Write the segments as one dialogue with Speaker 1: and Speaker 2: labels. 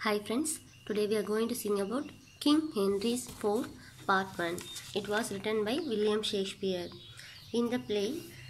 Speaker 1: Hi friends, today we are going to sing about King Henry's Four Part 1. It was written by William Shakespeare. இந்த play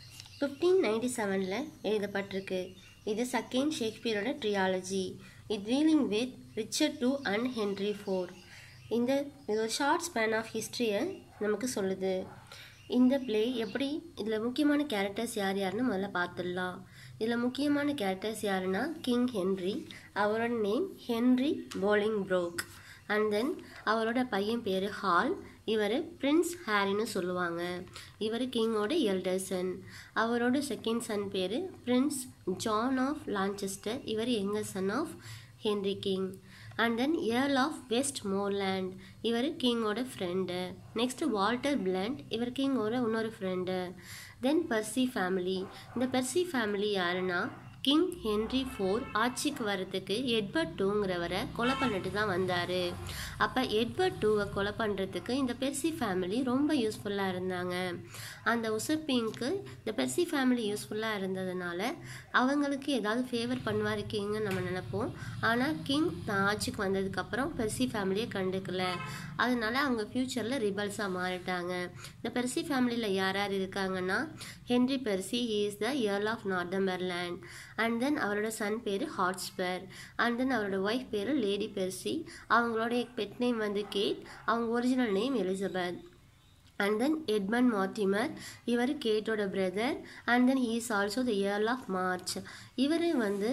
Speaker 1: 1597ல எழுதப்பட்டிருக்கு இது second ஷேக்ஸ்பியரோட trilogy it dealing with Richard two and Henry four இந்த இது ஒரு short span of ஹிஸ்ட்ரியை நமக்கு சொல்லுது இந்த ப்ளே எப்படி இதில் முக்கியமான கேரக்டர்ஸ் யார் யாருன்னு முதல்ல பார்த்துடலாம் இதில் முக்கியமான கேரக்டர்ஸ் யாருன்னா கிங் ஹென்ரி அவரோட name Henry Bolingbroke and then அவரோட பையன் பேர் ஹால் இவர் பிரின்ஸ் ஹாரின்னு சொல்லுவாங்க இவர் கிங்கோட எல்டர் அவரோட செகண்ட் சன் பேர் பிரின்ஸ் ஜான் ஆஃப் லான்செஸ்டர் இவர் younger son of Henry king and then earl of Westmoreland இவர் கிங்கோட ஃப்ரெண்டு நெக்ஸ்ட் வால்டர் பிளண்ட் இவர் கிங்கோட இன்னொரு ஃப்ரெண்டு தென் பர்சி ஃபேமிலி இந்த பெர்சி ஃபேமிலி யாருன்னா கிங் ஹென்ரி ஃபோர் ஆட்சிக்கு வரத்துக்கு எட்வர்ட் டூங்கிறவரை கொலை பண்ணிட்டு தான் வந்தார் அப்போ எட்வர்ட் டூவை கொலை பண்ணுறதுக்கு இந்த பெர்சி ஃபேமிலி ரொம்ப யூஸ்ஃபுல்லாக இருந்தாங்க அந்த உசப்பிங்க்கு இந்த பெர்சி ஃபேமிலி யூஸ்ஃபுல்லாக இருந்ததுனால அவங்களுக்கு ஏதாவது ஃபேவர் பண்ணுவார் கிங்னு நம்ம நினைப்போம் ஆனால் கிங் தான் ஆட்சிக்கு வந்ததுக்கப்புறம் பெர்சி ஃபேமிலியை கண்டுக்கல அதனால அவங்க ஃப்யூச்சரில் ரிபல்ஸாக மாறிட்டாங்க இந்த பெர்சி ஃபேமிலியில் யார் யார் இருக்காங்கன்னா Henry Percy is the earl of Northumberland and then அவரோட சன் பேர் ஹாட்ஸ்பர் அண்ட் தென் அவரோட ஒய்ஃப் பேர் லேடி பெர்சி அவங்களோட பெட் நேம் வந்து கேட் அவங்க original name Elizabeth and then Edmund Mortimer இவர் கேட்டோட brother and then he is also the earl of March இவர் வந்து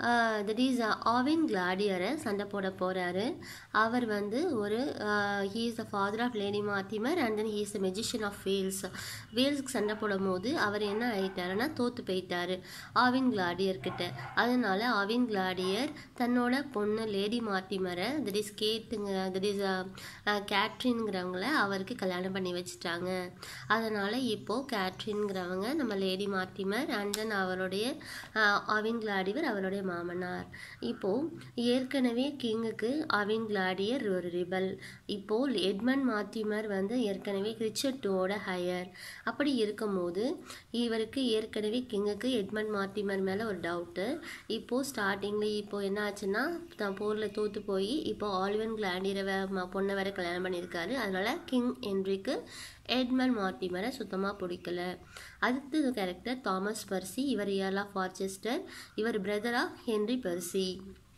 Speaker 1: தட் இஸ் ஆவின் கிளாடியரை சண்டை போட போகிறாரு அவர் வந்து ஒரு he is the father of lady Mortimer and then he is the magician of Wales வேல்ஸ்க்கு சண்டை போடும் போது அவர் என்ன ஆயிட்டாருன்னா தோற்று போயிட்டார் ஆவின் கிளாடியர் கிட்ட அதனால ஆவின் கிளாடியர் தன்னோட பொண்ணு லேடி மார்டிமரை தட் இஸ் கேட்டுங்க தட் இஸ் கேட்ரின்ங்கிறவங்கள அவருக்கு கல்யாணம் பண்ணி வச்சுட்டாங்க அதனால் இப்போது கேட்ரின்ங்கிறவங்க நம்ம லேடி மார்டிமர் அண்ட் தென் அவருடைய ஆவின் கிளாடிவர் அவருடைய மாமனார் இப்போது ஏற்கனவே கிங்குக்கு அவின் கிளாடியர் ஒரு ரிபல் இப்போது எட்மண்ட் மாத்திமர் வந்து ஏற்கனவே ரிச்சர்ட் டூவோட ஹையர் அப்படி இருக்கும்போது இவருக்கு ஏற்கனவே கிங்குக்கு எட்மண்ட் மாத்திமர் மேலே ஒரு டவுட்டு இப்போது ஸ்டார்டிங்கில் இப்போது என்ன ஆச்சுன்னா தான் போரில் தோற்று போய் இப்போ ஆலிவன் கிளாடியரை பொண்ணை வேற கல்யாணம் பண்ணியிருக்காரு அதனால் கிங் என்ட்ரிக்கு எட்மண்ட் மார்டிமரை சுத்தமாக பிடிக்கல அடுத்தது கேரக்டர் தாமஸ் பர்சி இவர் இயர்ல் ஆஃப் வார்ச்செஸ்டர் இவர் brother of Henry Percy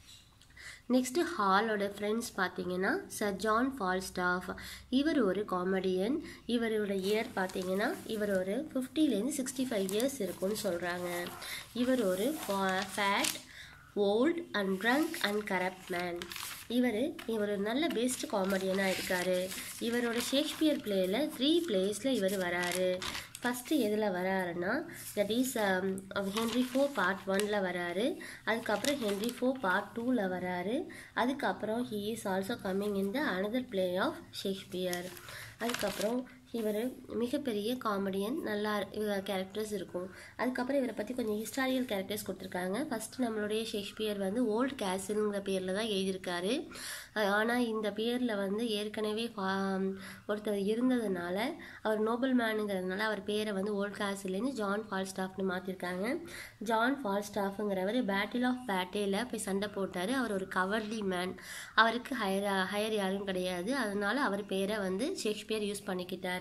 Speaker 1: next ஹாலோட ஃப்ரெண்ட்ஸ் பார்த்தீங்கன்னா சர் ஜான் ஃபால்ஸ்டாஃப் இவர் ஒரு காமெடியன் இவரோட இயர் பார்த்தீங்கன்னா இவர் ஒரு ஃபிஃப்டிலேருந்து சிக்ஸ்டி ஃபைவ் இயர்ஸ் இருக்கும்னு சொல்கிறாங்க இவர் ஒரு fat old and drunk and corrupt man இவர் இவர் நல்ல பெஸ்ட் காமெடியனாக இருக்கார் இவரோட ஷேக்ஸ்பியர் பிளேயில் த்ரீ பிளேஸில் இவர் வராரு ஃபஸ்ட்டு எதில் வராருன்னா that is Henry four part ஒனில் வராரு அதுக்கப்புறம் ஹென்ரி ஃபோர் பார்ட் டூவில் வராரு அதுக்கப்புறம் he is also coming in the another play of Shakespeare அதுக்கப்புறம் இவர் மிகப்பெரிய காமெடியன் நல்லா கேரக்டர்ஸ் இருக்கும் அதுக்கப்புறம் இவரை பற்றி கொஞ்சம் ஹிஸ்டாரியல் கேரக்டர்ஸ் கொடுத்துருக்காங்க ஃபஸ்ட்டு நம்மளுடைய ஷேக்ஸ்பியர் வந்து ஓல்ட் கேசில்ங்கிற பேரில் தான் எழுதியிருக்காரு ஆனால் இந்த பேரில் வந்து ஏற்கனவே ஒருத்தர் இருந்ததுனால அவர் நோபல் மேனுங்கிறதுனால அவர் பேரை வந்து ஓல்ட் கேசில்லேருந்து ஜான் ஃபால்ஸ்டாஃப்னு மாற்றிருக்காங்க ஜான் ஃபால்ஸ்டாஃபுங்கிறவர் பேட்டில் ஆஃப் பேட்டேல போய் சண்டை போட்டார் அவர் ஒரு கவர்லி மேன் அவருக்கு ஹையர் ஹையர் யாரும் கிடையாது அதனால அவர் பேரை வந்து ஷேக்ஸ்பியர் யூஸ் பண்ணிக்கிட்டார்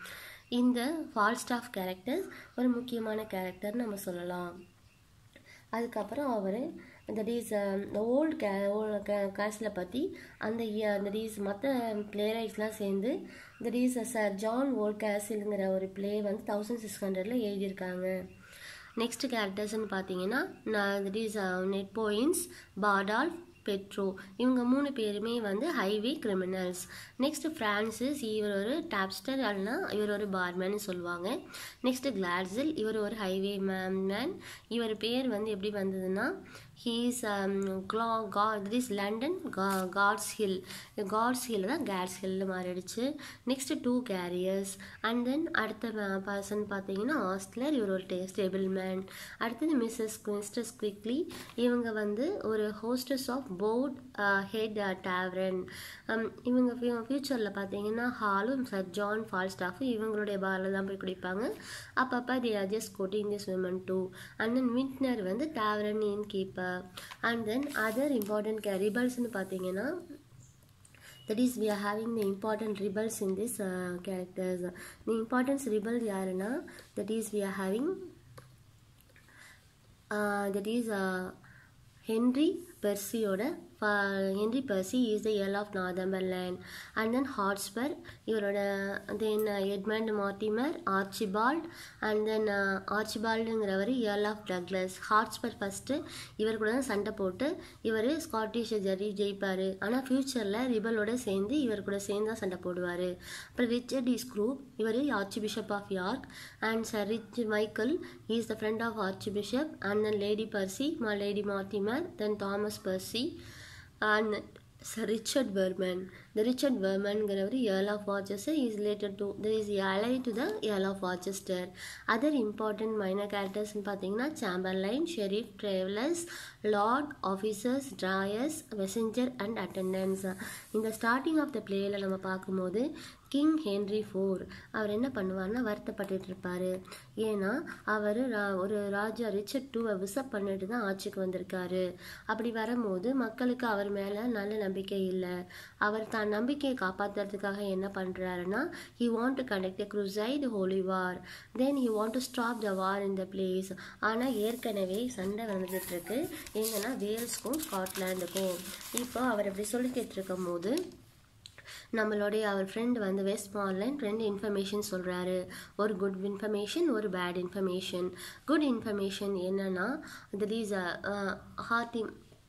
Speaker 1: இந்த ஃபால்ஸ்டாஃப் கேரக்டர் ஒரு முக்கியமான கேரக்டர் நம்ம சொல்லலாம் அதுக்கப்புறம் அவர் தட் இஸ் ஓல்டு கே ஓல்டு கேஸில் பற்றி அந்த தட் இஸ் மற்ற பிளேரைட்ஸ்லாம் சேர்ந்து that is sir John old கேசில்ங்கிற ஒரு பிளே வந்து தௌசண்ட் சிக்ஸ் ஹண்ட்ரடில் எழுதியிருக்காங்க நெக்ஸ்ட் கேரக்டர்ஸ்னு பார்த்தீங்கன்னா that is Ned Poins Bardolph Peto இவங்க மூணு பேருமே வந்து ஹைவே கிரிமினல்ஸ் நெக்ஸ்ட் ஃப்ரான்சிஸ் இவர் ஒரு டாப்ஸ்டர் அல்லனா இவர் ஒரு பார்மேன் சொல்லுவாங்க நெக்ஸ்ட் கிளாட்ஸில் இவர் ஒரு ஹைவே மேன் இவர் பேர் வந்து எப்படி வந்ததுன்னா ஹீஸ் க்ளா கா இஸ் லண்டன் கா காட்ஸ் ஹில் காட்ஸ் ஹில் தான் கேட்ஸ் ஹில்னு மாறிடுச்சு next two carriers and then அடுத்த பர்சன் பார்த்தீங்கன்னா ஆஸ்ட்லர் இவர் ஒரு ஸ்டேபிள் மேன் அடுத்தது மிஸ்ஸஸ் மிஸ்டர்ஸ் குவிக்லி இவங்க வந்து ஒரு hostess of Boar's Head tavern இவங்க ஃப்யூச்சரில் பார்த்தீங்கன்னா ஹாலும் சர் ஜான் ஃபால்ஸ்டாஃபும் இவங்களுடைய பாரில் தான் போய் குடிப்பாங்க அப்பப்போ they are just quoting this women two and then vintner வந்து tavern in keeper and then other important ரிபல்ஸ்னு பார்த்தீங்கன்னா that is we are having the important rebels in this uh, characters the importance rebel யாருன்னா that is we are having uh, that is uh, Henry பெர்சியோட Henry Percy is the earl of Northumberland and then Hotspur இவரோட then Edmund Mortimer Archibald and then ஆர்ச்சிபால்டுங்கிறவர் earl of Douglas Hotspur first இவர் கூட தான் சண்டை போட்டு இவர் Scottish ஜெரி ஜெயிப்பார் ஆனால் ஃப்யூச்சரில் ரிபலோட சேர்ந்து இவர் கூட சேர்ந்து தான் சண்டை போடுவார் அப்புறம் ரிச்சர்ட் இஸ் குரூப் இவர் archbishop of York and sir ரிச் Michael is the friend of archbishop and then lady Percy மா lady Mortimer then Thomas Percy and Sir Richard Verman. The Richard Verman-ங்கிறவர் Earl of Rochester is related to there is allied to the Earl of Rochester. Other important minor characters பார்த்தீங்கன்னா Chamberlain, Sheriff, Travelers, Lord, Officers, Dryers, Messenger and Attendants. இந்த starting of the பிளேயில் நம்ம பார்க்கும்போது king Henry four hour என்ன பண்ணுவார்னா வருத்தப்பட்டுட்டு இருப்பார் ஏன்னா அவர் ஒரு ராஜா ரிச்சர்ட் டூவை விசப் பண்ணிட்டு தான் ஆட்சிக்கு வந்திருக்காரு அப்படி வரும்போது மக்களுக்கு அவர் மேலே நல்ல நம்பிக்கை இல்லை அவர் தான் நம்பிக்கையை காப்பாற்றுறதுக்காக என்ன பண்ணுறாருன்னா he want to conduct a crusade holy war then he want to stop the war in the place ஆனால் ஏற்கனவே சண்டை வந்துட்டு இருக்கு எங்கன்னா வேல்ஸ்க்கும் ஸ்காட்லாண்டுக்கும் இப்போ அவர் அப்படி சொல்லிக்கிட்டு இருக்கும் போது நம்மளுடைய அவர் ஃப்ரெண்டு வந்து வெஸ்ட் மார்லன் ரெண்டு இன்ஃபர்மேஷன் சொல்கிறாரு ஒரு குட் இன்ஃபர்மேஷன் ஒரு பேட் இன்ஃபர்மேஷன் குட் இன்ஃபர்மேஷன் என்னன்னா that is Harry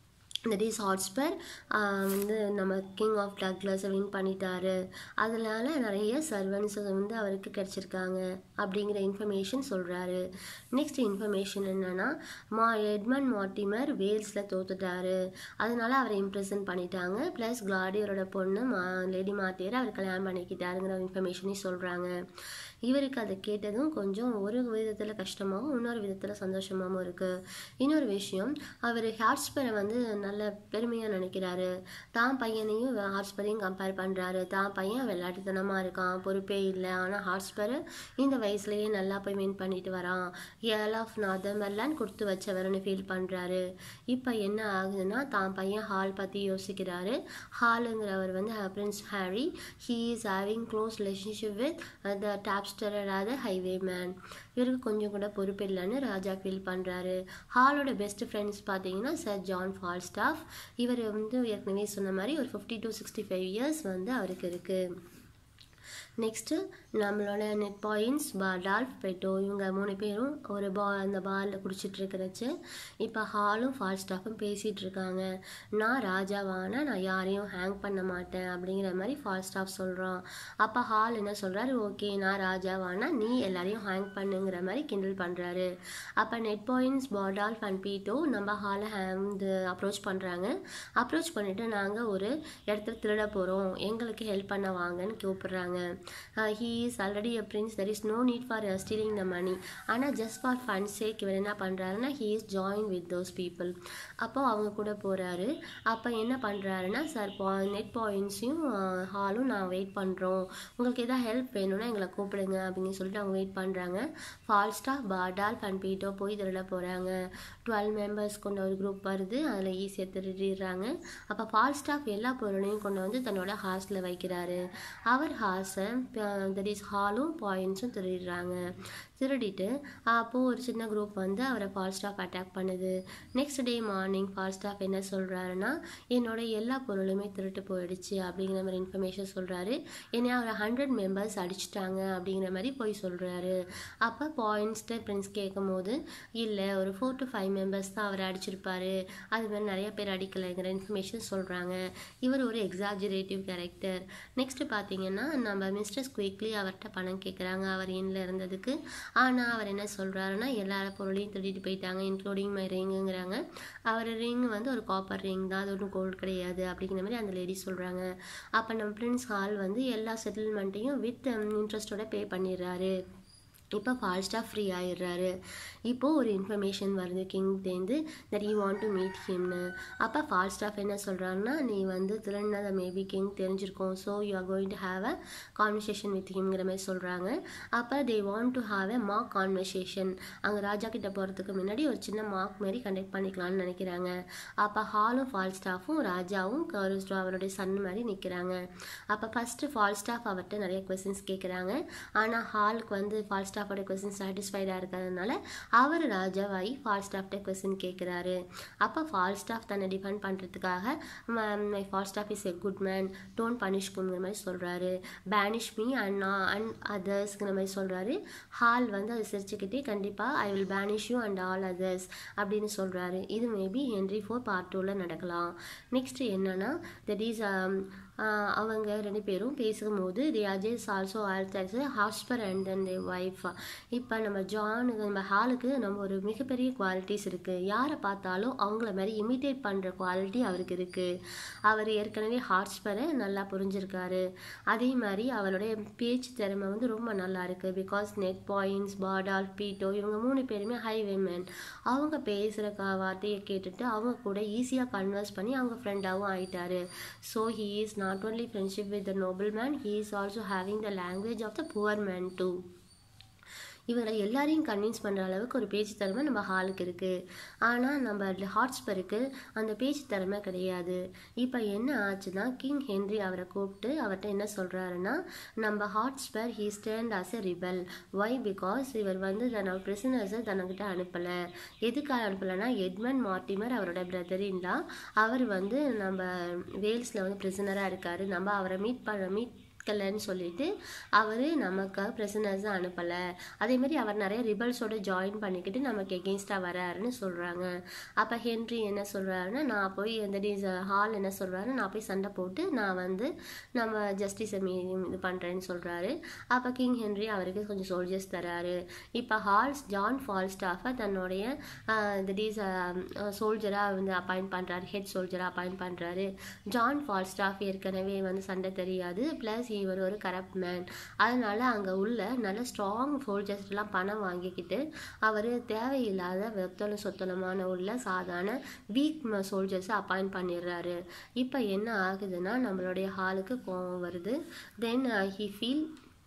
Speaker 1: that is Hotspur வந்து நம்ம கிங் ஆஃப் டக்லஸை வின் பண்ணிட்டாரு அதனால நிறைய சர்வன்ஸ் வந்து அவருக்கு கிடச்சிருக்காங்க அப்படிங்கிற இன்ஃபர்மேஷன் சொல்கிறாரு நெக்ஸ்ட் இன்ஃபர்மேஷன் என்னென்னா மா எட்மண்ட் மார்டிமர் வேல்ஸில் தோத்துட்டாரு அதனால அவரை இம்ப்ரெசன்ட் பண்ணிட்டாங்க ப்ளஸ் கிளாடியரோட பொண்ணு மா லேடி மாத்தியரை அவர் கல்யாணம் பண்ணிக்கிட்டாருங்கிற இன்ஃபர்மேஷனையும் சொல்கிறாங்க இவருக்கு அதை கேட்டதும் கொஞ்சம் ஒரு விதத்தில் கஷ்டமாகவும் இன்னொரு விதத்தில் சந்தோஷமாகவும் இருக்குது இன்னொரு விஷயம் அவர் ஹாட்ஸ்பரை வந்து நல்ல பெருமையாக நினைக்கிறாரு தான் பையனையும் ஹாட்ஸ்பரையும் கம்பேர் பண்ணுறாரு தான் பையன் விளையாட்டுத்தனமாக இருக்கான் பொறுப்பே இல்லை ஆனால் ஹாட்ஸ்பர் இந்த வயசுலேயே நல்லா போய் வின் பண்ணிட்டு வரான் ஏல் ஆஃப் நார்தர்மெர்லாண்ட் கொடுத்து வச்சவர்னு ஃபீல் பண்ணுறாரு இப்போ என்ன ஆகுதுன்னா தான் பையன் ஹால் பற்றி யோசிக்கிறாரு ஹாலுங்கிறவர் வந்து prince Harry he is having close relationship with the tapster அதாவது ஹைவே மேன் இவருக்கு கொஞ்சம் கூட பொறுப்பு இல்லைன்னு ராஜா ஃபீல் பண்ணுறாரு ஹாலோட பெஸ்ட் ஃப்ரெண்ட்ஸ் பார்த்தீங்கன்னா சர் ஜான் ஃபால்ஸ்டாஃப் இவர் வந்து ஏற்கனவே சொன்ன மாதிரி ஒரு fifty to sixty five years வந்து அவருக்கு இருக்குது நெக்ஸ்ட்டு நம்மளோட நெட் பாயிண்ட்ஸ் பா டால்ஃப் பெட்டோ இவங்க மூணு பேரும் ஒரு பா அந்த பாலில் குடிச்சிட்டு இருக்கிறச்சு இப்போ ஹாலும் ஃபால்ஸ்டாஃபும் பேசிகிட்டு இருக்காங்க நான் ராஜாவானா நான் யாரையும் ஹேங் பண்ண மாட்டேன் அப்படிங்கிற மாதிரி ஃபால்ஸ்டாஃப் சொல்கிறான் அப்போ ஹால் என்ன சொல்கிறாரு ஓகே நான் ராஜாவானா நீ எல்லாரையும் ஹேங் பண்ணுங்கிற மாதிரி கிண்டல் பண்ணுறாரு அப்போ Ned Poins Bardolph and Peto நம்ம ஹாலை ஹேந்து அப்ரோச் பண்ணுறாங்க அப்ரோச் பண்ணிவிட்டு நாங்கள் ஒரு இடத்துல திருட போகிறோம் எங்களுக்கு ஹெல்ப் பண்ண வாங்கன்னு கூப்பிடுறாங்க he is already a prince there is no need for stealing the money ஆனால் ஜஸ்ட் ஃபார் ஃபன் சேக் இவர் என்ன பண்ணுறாருன்னா he is join with those people அப்போ அவங்க கூட போகிறாரு அப்போ என்ன பண்ணுறாருன்னா சார் பா நெட் பாயிண்ட்ஸையும் ஹாலும் நான் வெயிட் பண்ணுறோம் உங்களுக்கு எதாவது ஹெல்ப் வேணும்னா எங்களை கூப்பிடுங்க அப்படின்னு சொல்லிட்டு அவங்க வெயிட் பண்ணுறாங்க ஃபால்ஸ்டா பாடால் அண்ட் பீட்டோ போய் திருட போகிறாங்க டுவெல் மெம்பர்ஸ் கொண்ட ஒரு குரூப் வருது அதில் ஈஸியாக திருடிடுறாங்க அப்போ ஃபால்ஸ்டாஃப் எல்லா பொருளையும் கொண்டு வந்து தன்னோட ஹார்ஸில் வைக்கிறாரு அவர் ஹார்ஸை தட் இஸ் ஹாலும் பாயிண்ட்ஸும் திருடிடுறாங்க திருடிட்டு அப்போது ஒரு சின்ன குரூப் வந்து அவரை ஃபால்ஸ்டாஃப் அட்டாக் பண்ணுது நெக்ஸ்ட் டே மார்னிங் ஃபால்ஸ்டாஃப் என்ன சொல்கிறாருன்னா என்னோட எல்லா பொருளுமே திருட்டு போயிடுச்சு அப்படிங்கிற மாதிரி இன்ஃபர்மேஷன் சொல்கிறாரு என்னை அவர் ஹண்ட்ரட் மெம்பர்ஸ் அடிச்சிட்டாங்க அப்படிங்கிற மாதிரி போய் சொல்கிறாரு அப்போ பாயிண்ட்ஸ்ட்டு பிரின்ஸ் கேட்கும் போது இல்லை ஒரு ஃபோர் டு ஃபைவ் மெம்பர்ஸ் தான் அவர் அடிச்சிருப்பாரு அது மாதிரி நிறைய பேர் அடிக்கலைங்கிற இன்ஃபர்மேஷன் சொல்கிறாங்க இவர் ஒரு எக்ஸாஜரேட்டிவ் கேரக்டர் நெக்ஸ்ட் பார்த்தீங்கன்னா நம்ம மிஸ்டர் குயிக்லி அவர்கிட்ட பணம் கேட்குறாங்க அவர் எண்ணில் இருந்ததுக்கு ஆனால் அவர் என்ன சொல்கிறாருன்னா எல்லா பொருளையும் திருடிட்டு போயிட்டாங்க இன்க்ளூடிங் மை ரிங்குங்கிறாங்க அவர் ரிங் வந்து ஒரு காப்பர் ரிங் தான் அது ஒன்றும் கோல்டு கிடையாது அப்படிங்கிற மாதிரி அந்த லேடி சொல்கிறாங்க அப்போ நம்ம பிரின்ஸ் ஹால் வந்து எல்லா செட்டில்மெண்ட்டையும் வித் இன்ட்ரெஸ்ட்டோட பே பண்ணிடுறாரு இப்போ ஃபால்ஸ்டாக ஃப்ரீ ஆயிடுறாரு இப்போது ஒரு இன்ஃபர்மேஷன் வருது கிங்டேந்து that you want to meet ஹிம்னு அப்போ ஃபால்ஸ்டாஃப் என்ன சொல்கிறாருன்னா நீ வந்து திருநதை மேபி கிங் தெரிஞ்சிருக்கோம் so you are going to have a conversation with ஹிம்ங்கிற மாதிரி சொல்கிறாங்க அப்போ they want to have a mock conversation அங்கே ராஜா கிட்ட போகிறதுக்கு முன்னாடி ஒரு சின்ன மார்க் மாதிரி கண்டக்ட் பண்ணிக்கலாம்னு நினைக்கிறாங்க அப்போ ஹாலும் ஃபால்ஸ்டாஃபும் ராஜாவும் கௌரவ் அவருடைய சன் மாதிரி நிற்கிறாங்க அப்போ ஃபஸ்ட்டு ஃபால்ஸ்டாஃப் அவர்கிட்ட நிறைய கொஸ்டின்ஸ் கேட்குறாங்க ஆனால் ஹாலுக்கு வந்து ஃபால்ஸ்டாஃப் ஸ்டாஃபோட கொஸ்டின் சாட்டிஸ்ஃபைடாக இருக்கிறதுனால அவர் ராஜாவாகி ஃபால் ஸ்டாஃப்ட கொஸ்டின் கேட்குறாரு அப்போ ஃபால் ஸ்டாஃப் தன்னை டிஃபெண்ட் பண்ணுறதுக்காக my Falstaff is a good man don't பனிஷ்குங்கிற மாதிரி சொல்கிறாரு பேனிஷ் மீ அண்ட் அண்ட் அதர்ஸ்ங்கிற மாதிரி சொல்கிறாரு ஹால் வந்து அதை சிரிச்சுக்கிட்டே கண்டிப்பாக I will banish you and all others அப்படின்னு சொல்கிறாரு இது மேபி ஹென்ரி ஃபோர் பார்ட் டூவில் நடக்கலாம் நெக்ஸ்ட் என்னன்னா தட் இஸ் அவங்க ரெண்டு பேரும் பேசும்போது தி அஜய்ஸ் ஆல்சோ ஆல்சர்ஸ் Hotspur and then the wife இப்போ நம்ம ஜானுக்கு நம்ம ஹாலுக்கு நம்ம ஒரு மிகப்பெரிய குவாலிட்டிஸ் இருக்குது யாரை பார்த்தாலும் அவங்கள மாதிரி இமிட்டேட் பண்ணுற குவாலிட்டி அவருக்கு இருக்குது அவர் ஏற்கனவே ஹாட்ஸ்பரை நல்லா புரிஞ்சிருக்காரு அதே மாதிரி அவருடைய பேச்சு திறமை வந்து ரொம்ப நல்லா இருக்குது பிகாஸ் நெட் பாயிண்ட்ஸ் பாடால் பீட்டோ இவங்க மூணு பேருமே ஹை விமன் அவங்க பேசுகிற கா வார்த்தையை கேட்டுட்டு அவங்க கூட ஈஸியாக கன்வர்ஸ் பண்ணி அவங்க ஃப்ரெண்டாகவும் ஆயிட்டாரு so he is not only friendship with the nobleman, he is also having the language of the poor man too. இவரை எல்லாரையும் கன்வின்ஸ் பண்ணுற அளவுக்கு ஒரு பேச்சு திறமை நம்ம ஹாலுக்கு இருக்குது ஆனால் நம்ம ஹாட்ஸ்பருக்கு அந்த பேச்சு திறமை கிடையாது இப்போ என்ன ஆச்சுன்னா கிங் ஹென்ரி அவரை கூப்பிட்டு அவர்கிட்ட என்ன சொல்கிறாருன்னா நம்ம Hotspur he stand as a rebel why because இவர் வந்து தன்னோட பிரிசனர்ஸை தனக்கிட்ட அனுப்பலை எதுக்காக அனுப்பலைன்னா எட்மண்ட் மார்டிமர் அவரோட பிரதர் இன்லா அவர் வந்து நம்ம வேல்ஸில் வந்து பிரிசனராக இருக்கார் நம்ம அவரை மீட் பண்ண மீட் கிடைக்கலன்னு சொல்லிட்டு அவர் நமக்கு பிரசனர்ஸை அனுப்பலை அதேமாதிரி அவர் நிறைய ரிபல்ஸோட ஜாயின் பண்ணிக்கிட்டு நமக்கு எகெயின்ஸ்டாக வராருன்னு சொல்கிறாங்க அப்போ ஹென்ரி என்ன சொல்கிறாருன்னா நான் போய் அந்த டீஸ் ஹால் என்ன சொல்கிறாரு நான் போய் சண்டை போட்டு நான் வந்து நம்ம ஜஸ்டிஸை மீ இது பண்ணுறேன்னு சொல்கிறாரு அப்போ கிங் ஹென்ரி அவருக்கு கொஞ்சம் சோல்ஜர்ஸ் தராரு இப்போ ஹால்ஸ் ஜான் ஃபால்ஸ்டாஃபை தன்னுடைய இந்த டீஸ் சோல்ஜராக வந்து அப்பாயிண்ட் பண்ணுறாரு ஹெட் சோல்ஜராக அப்பாயிண்ட் பண்ணுறாரு ஜான் ஃபால்ஸ்டாஃப் ஏற்கனவே வந்து சண்டை தெரியாது ப்ளஸ் இவர் ஒரு கரப்ட் மேன் அதனால அங்கே உள்ள நல்ல ஸ்ட்ராங் சோல்ஜர்ஸ்லாம் பணம் வாங்கிக்கிட்டு அவர் தேவையில்லாத வெத்தலும் சொத்தலமான உள்ள சாதாரண வீக் சோல்ஜர்ஸை அப்பாயிண்ட் பண்ணிடுறாரு இப்போ என்ன ஆகுதுன்னா நம்மளுடைய ஹாலுக்கு கோவம் வருது then he feel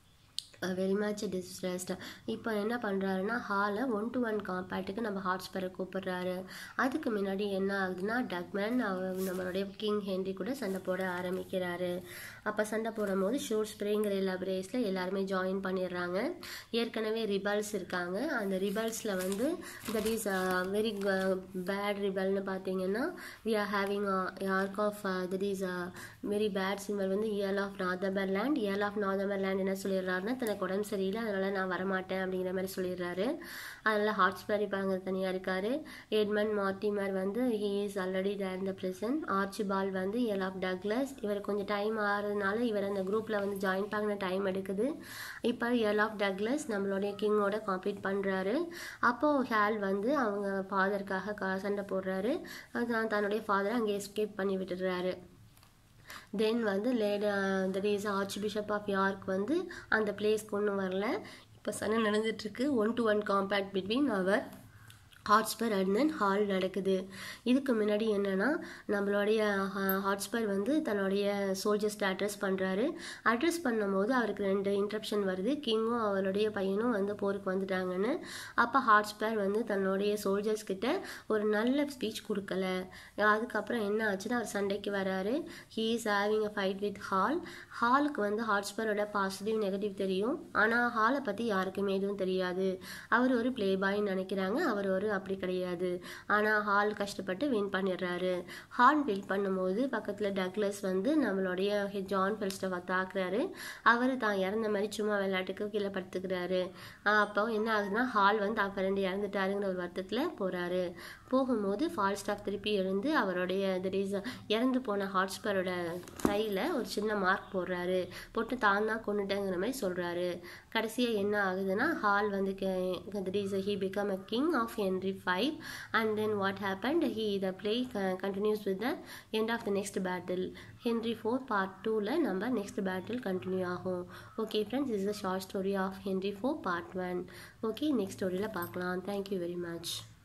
Speaker 1: very much distressed இப்போ என்ன பண்ணுறாருன்னா ஹாலை ஒன் டு ஒன் காம்பேக்ட்டுக்கு நம்ம ஹாட்ஸ்பரை கூப்பிடுறாரு அதுக்கு முன்னாடி என்ன ஆகுதுன்னா டக்மேன் அவர் நம்மளுடைய கிங் ஹென்ரி கூட சண்டை போட ஆரம்பிக்கிறாரு அப்போ சண்டை போடும்போது ஷூட் ஸ்ப்ரிங்கிற எல்லா பிரேஸில் எல்லாருமே ஜாயின் பண்ணிடுறாங்க ஏற்கனவே ரிபல்ஸ் இருக்காங்க அந்த ரிபல்ஸில் வந்து தட் இஸ் வெரி பேட் ரிபல்னு பார்த்தீங்கன்னா we are having York of that is very bad symbol வந்து இயல் ஆஃப் நார்தபர்லேண்ட் இயல் ஆஃப் நார்தபர்லேண்ட் என்ன சொல்லிடுறாருன்னா எனக்கு உடம்பு சரியில்லை அதனால் நான் வரமாட்டேன் அப்படிங்கிற மாதிரி சொல்லிடுறாரு அதனால் ஹாட்ஸ்பர் இப்போ அங்கே தனியாக இருக்கார் எட்மண்ட் மார்டிமர் வந்து he is already there the prisoner Archibald வந்து எல் ஆஃப் டக்லஸ் இவர் கொஞ்சம் டைம் ஆகிறதுனால இவர் அந்த குரூப்பில் வந்து ஜாயின் பண்ண டைம் எடுக்குது இப்போ எல் ஆஃப் டக்லஸ் நம்மளுடைய கிங்கோட காம்பீட் பண்ணுறாரு அப்போது ஹேல் வந்து அவங்க ஃபாதருக்காக சண்டை போடுறாரு தன்னுடைய ஃபாதரை அங்கே எஸ்கேப் பண்ணி விட்டுடுறாரு தென் வந்து late that is archbishop of York வந்து அந்த பிளேஸ்க்கு ஒன்றும் வரல இப்போ சண்டை நடந்துட்டுருக்கு one to one combat between அவர் ஹாட்ஸ்பர் அண்ட் தென் ஹால் நடக்குது இதுக்கு முன்னாடி என்னென்னா நம்மளுடைய ஹாட்ஸ்பர் வந்து தன்னுடைய சோல்ஜர்ஸ்ட்டு அட்ரஸ் பண்ணுறாரு அட்ரஸ் பண்ணும்போது அவருக்கு ரெண்டு இன்ட்ரப்ஷன் வருது கிங்கும் அவருடைய பையனும் வந்து போருக்கு வந்துட்டாங்கன்னு அப்போ ஹாட்ஸ்பர் வந்து தன்னுடைய சோல்ஜர்ஸ் கிட்ட ஒரு நல்ல ஸ்பீச் கொடுக்கல அதுக்கப்புறம் என்ன ஆச்சுன்னா அவர் சண்டைக்கு வராரு he is having a fight with Hal ஹாலுக்கு வந்து ஹாட்ஸ்பரோட பாசிட்டிவ் நெகட்டிவ் தெரியும் ஆனால் ஹாலை பற்றி யாருக்குமே எதுவும் தெரியாது அவர் ஒரு ப்ளே பாய்ன்னு நினைக்கிறாங்க அவர் ஒரு அப்படி கிடையாது ஆனால் ஹால் கஷ்டப்பட்டு வின் பண்ணிடுறாரு ஹால் வின் பண்ணும்போது பக்கத்தில் டக்லஸ் வந்து நம்மளுடைய ஜான் ஃபெல்ஸ்டவை தாக்குறாரு அவர் தான் இறந்த மாதிரி சும்மா விளையாட்டுக்கு கீழே படுத்துக்கிறாரு அப்போ என்ன ஆகுதுன்னா ஹால் வந்து அப்போ ரெண்டு இறந்துட்டாருங்கிற ஒரு வருத்தத்தில் போகிறாரு போகும்போது ஃபால் ஸ்டாஃப் திருப்பி எழுந்து அவருடைய தட் இறந்து போன ஹாட்ஸ்பரோட கையில் ஒரு சின்ன மார்க் போடுறாரு போட்டு தான் தான் கொண்டுட்டேங்கிற மாதிரி சொல்கிறாரு கடைசியாக என்ன ஆகுதுன்னா ஹால் வந்து that is he become a king of என் Henry 5 and then what happened he the play uh, continues with the end of the next battle Henry 4 part 2ல நம்ம next battle continue ஆகும் okay friends this is a short story of Henry 4 part 1 okay next storyல பார்க்கலாம் thank you very much